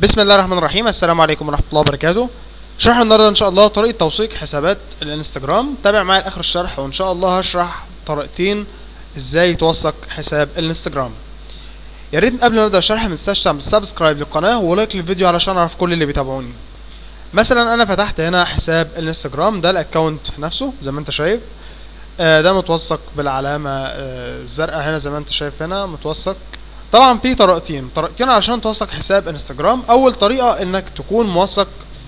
بسم الله الرحمن الرحيم السلام عليكم ورحمة الله وبركاته شرح النهارده ان شاء الله طريقة توثيق حسابات الانستجرام تابع معايا لاخر الشرح وان شاء الله هشرح طريقتين ازاي توثق حساب الانستجرام يا ريت قبل ما ابدا الشرح متنساش تعمل سبسكرايب للقناة ولايك للفيديو علشان اعرف كل اللي بيتابعوني مثلا انا فتحت هنا حساب الانستجرام ده الاكونت نفسه زي ما انت شايف آه، ده متوثق بالعلامة آه، الزرقاء هنا زي ما انت شايف هنا متوثق طبعا في طريقتين طريقتين علشان توثق حساب انستجرام اول طريقة انك تكون موثق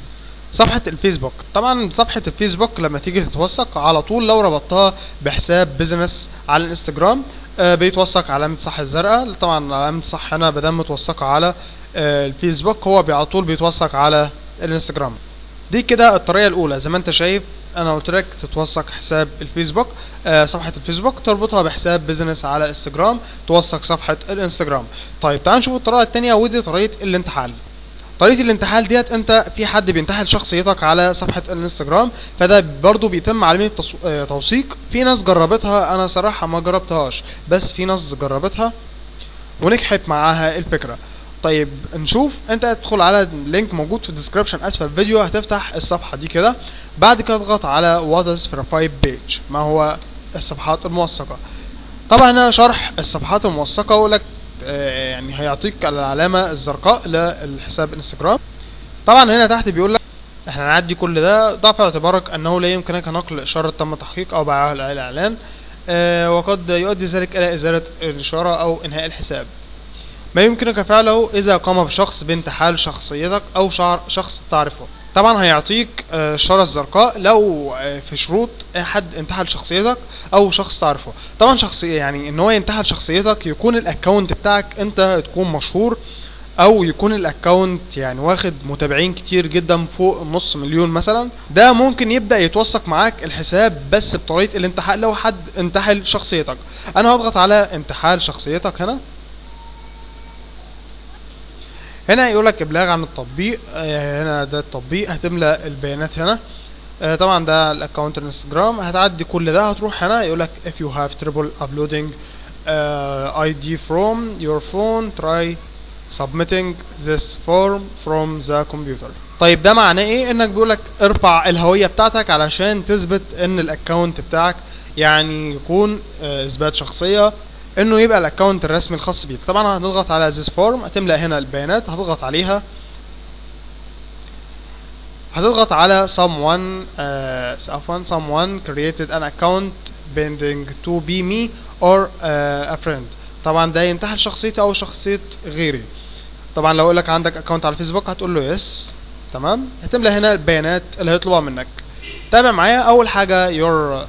صفحة الفيسبوك طبعا صفحة الفيسبوك لما تيجي تتوثق على طول لو ربطتها بحساب بيزنس على الانستجرام آه، بيتوثق علامة صح الزرقاء طبعا علامة صح هنا بدل متوثقة على آه، الفيسبوك هو بي- على طول بيتوثق على الانستجرام دي كده الطريقة الأولى زي ما انت شايف انا قلت لك تتوثق حساب الفيسبوك آه صفحة الفيسبوك تربطها بحساب بيزنس على الانستجرام توثق صفحة الانستجرام طيب تعال نشوف الطريقة التانية ودي طريقة الانتحال طريقة الانتحال ديت انت في حد بينتحل شخصيتك على صفحة الانستجرام فده برضو بيتم عملية تص- آه، توثيق في ناس جربتها انا صراحة ما جربتهاش بس في ناس جربتها ونجحت معاها الفكرة طيب نشوف انت تدخل على اللينك موجود في الديسكربشن اسفل الفيديو هتفتح الصفحة دي كده بعد كده تضغط على what is verified page ما هو الصفحات الموثقة طبعا هنا شرح الصفحات الموثقة ولك آه، يعني هيعطيك العلامة الزرقاء للحساب انستجرام طبعا هنا تحت بيقول لك احنا هنعدي كل ده ضع في اعتبارك انه لا يمكنك نقل اشارة تم تحقيق او بيعها الاعلان آه، وقد يؤدي ذلك الى ازالة الاشارة او انهاء الحساب ما يمكنك فعله إذا قام بشخص بانتحال شخصيتك أو شعر شخص تعرفه طبعا هيعطيك آه، الشارة الزرقاء لو آه، في شروط حد انتحل شخصيتك أو شخص تعرفه طبعا شخصية يعني إن هو ينتحل شخصيتك يكون الأكونت بتاعك أنت تكون مشهور او يكون الاكونت يعني واخد متابعين كتير جدا فوق نص مليون مثلا ده ممكن يبدا يتوثق معاك الحساب بس بطريقه الانتحال لو حد انتحل شخصيتك انا هضغط على انتحال شخصيتك هنا هنا يقول لك ابلاغ عن التطبيق آه، هنا ده التطبيق هتملى البيانات هنا آه، طبعا ده الاكونت الانستجرام هتعدي كل ده هتروح هنا يقول لك if you have trouble uploading uh, ID from your phone try submitting this form from the computer طيب ده معناه ايه انك بيقولك ارفع الهوية بتاعتك علشان تثبت ان الاكونت بتاعك يعني يكون آه، اثبات شخصية انه يبقى الاكونت الرسمي الخاص بيك طبعا هتضغط على this form هتملأ هنا البيانات هتضغط عليها هتضغط على someone uh, عفوا someone created an account pending to be me or uh, a friend طبعا ده ينتحل شخصيتي او شخصية غيري طبعا لو لك عندك اكونت على الفيسبوك هتقول له يس تمام هتملى هنا البيانات اللي هيطلبها منك تابع معايا اول حاجة your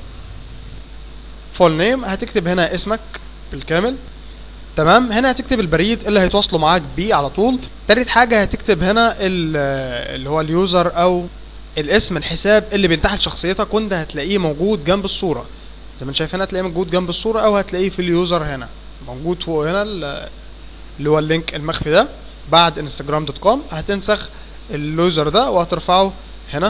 full name هتكتب هنا اسمك بالكامل تمام هنا هتكتب البريد اللي هيتواصلوا معاك بيه على طول تالت حاجة هتكتب هنا ال- اللي هو اليوزر او الاسم الحساب اللي بينتحل شخصيتك وانت هتلاقيه موجود جنب الصورة زي ما انت شايف هنا هتلاقيه موجود جنب الصورة او هتلاقيه في اليوزر هنا موجود فوق هنا ال- اللي هو اللينك المخفي ده بعد انستجرام دوت كوم هتنسخ اليوزر ده وهترفعه هنا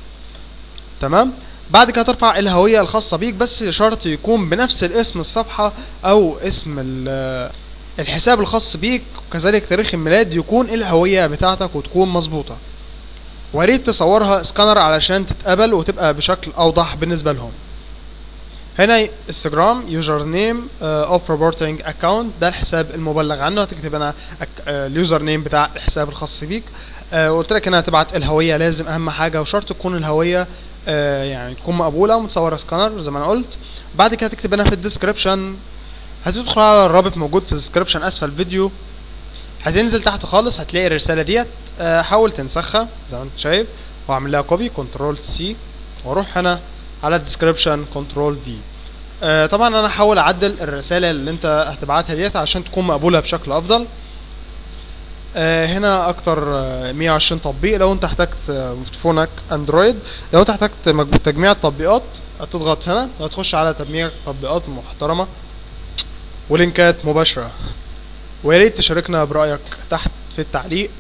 تمام بعد كده ترفع الهوية الخاصة بيك بس شرط يكون بنفس الاسم الصفحة او اسم ال- الحساب الخاص بيك وكذلك تاريخ الميلاد يكون الهوية بتاعتك وتكون مظبوطة وريت تصورها سكانر علشان تتقبل وتبقى بشكل اوضح بالنسبة لهم هنا انستجرام يوزر نيم اوف ريبورتنج اكونت ده الحساب المبلغ عنه هتكتب هنا اليوزر نيم بتاع الحساب الخاص بيك آه، قلت لك هنا هتبعت الهويه لازم اهم حاجه وشرط تكون الهويه آه، يعني تكون مقبوله ومتصوره سكانر زي ما انا قلت بعد كده تكتب هنا في الديسكربشن هتدخل على الرابط موجود في الديسكربشن اسفل الفيديو هتنزل تحت خالص هتلاقي الرساله ديت آه، حاول تنسخها زي ما انت شايف واعمل لها كوبي كنترول سي واروح هنا على الديسكربشن كنترول في آه طبعا انا هحاول اعدل الرساله اللي انت هتبعتها ديت عشان تكون مقبوله بشكل افضل آه هنا اكتر آه 120 تطبيق لو انت احتجت آه، تليفونك اندرويد لو انت احتجت مج- تجميع التطبيقات هتضغط هنا وهتخش على تجميع تطبيقات محترمه ولينكات مباشره ويا ريت تشاركنا برايك تحت في التعليق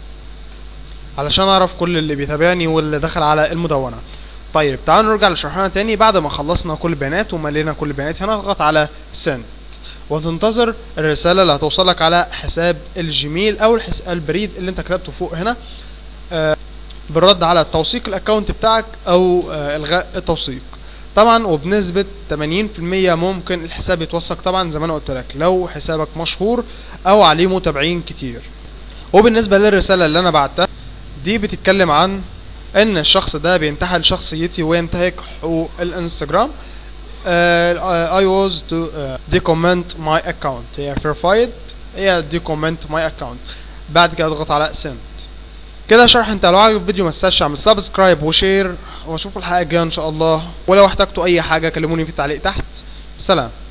علشان اعرف كل اللي بيتابعني واللي دخل على المدونه طيب تعالوا نرجع لشرحنا تاني بعد ما خلصنا كل البيانات وملينا كل البيانات هنا اضغط على send وتنتظر الرسالة اللي هتوصلك على حساب الجيميل او الحس... البريد اللي انت كتبته فوق هنا آه، بالرد على توثيق الاكونت بتاعك او آه، الغاء التوثيق طبعا وبنسبة 80% ممكن الحساب يتوثق طبعا زي ما انا قلت لك لو حسابك مشهور او عليه متابعين كتير وبالنسبة للرسالة اللي انا بعتها دي بتتكلم عن ان الشخص ده بينتحل شخصيتي وينتهك حقوق الانستجرام uh, I was to uh, decomment my account هي verified هي decomment my account بعد كده اضغط على send كده شرح انت لو عجبك الفيديو ما تنساش اعمل سبسكرايب وشير واشوف الحلقه الجايه ان شاء الله ولو احتجتوا اي حاجه كلموني في التعليق تحت سلام